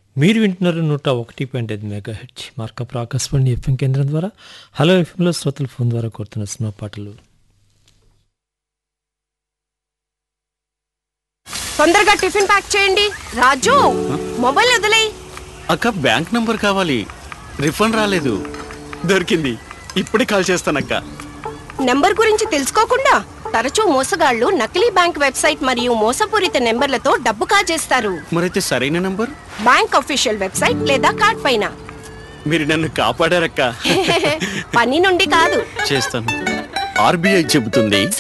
మీరు వింటున్నారు నూట ఒకటి పాయింట్ ఐదు మెగా హెచ్ మార్కప్ ఆకాశవాణి ఎఫ్ఎం కేంద్రం ద్వారా హలో ఎఫ్ఎంలో శ్రోతల ఫోన్ ద్వారా కోరుతున్న సినిమా పాటలు తొందరగా టిఫిన్ ప్యాక్ చేయండి రాజు మొబైల్ వదిలేయ్ అక్క బ్యాంక్ నంబర్ కావాలి రిఫండ్ రాలేదు దొరికింది ఇప్పుడే కాల్ చేస్తానక్క నెంబర్ గురించి తెలుసుకోకుండా తరచూ మోసగాళ్లు నకిలీ బ్యాంక్ వెబ్సైట్ మరియు మోసపూరిత నెంబర్లతో డబ్బు కాజేస్తారు మరైతే సరైన నంబర్ బ్యాంక్ అఫీషియల్ వెబ్సైట్ లేదా కార్డ్ పైన మీరు నన్ను కాపాడారక్క పని నుండి కాదు చేస్తాను ఆర్బీఐ చెబుతుంది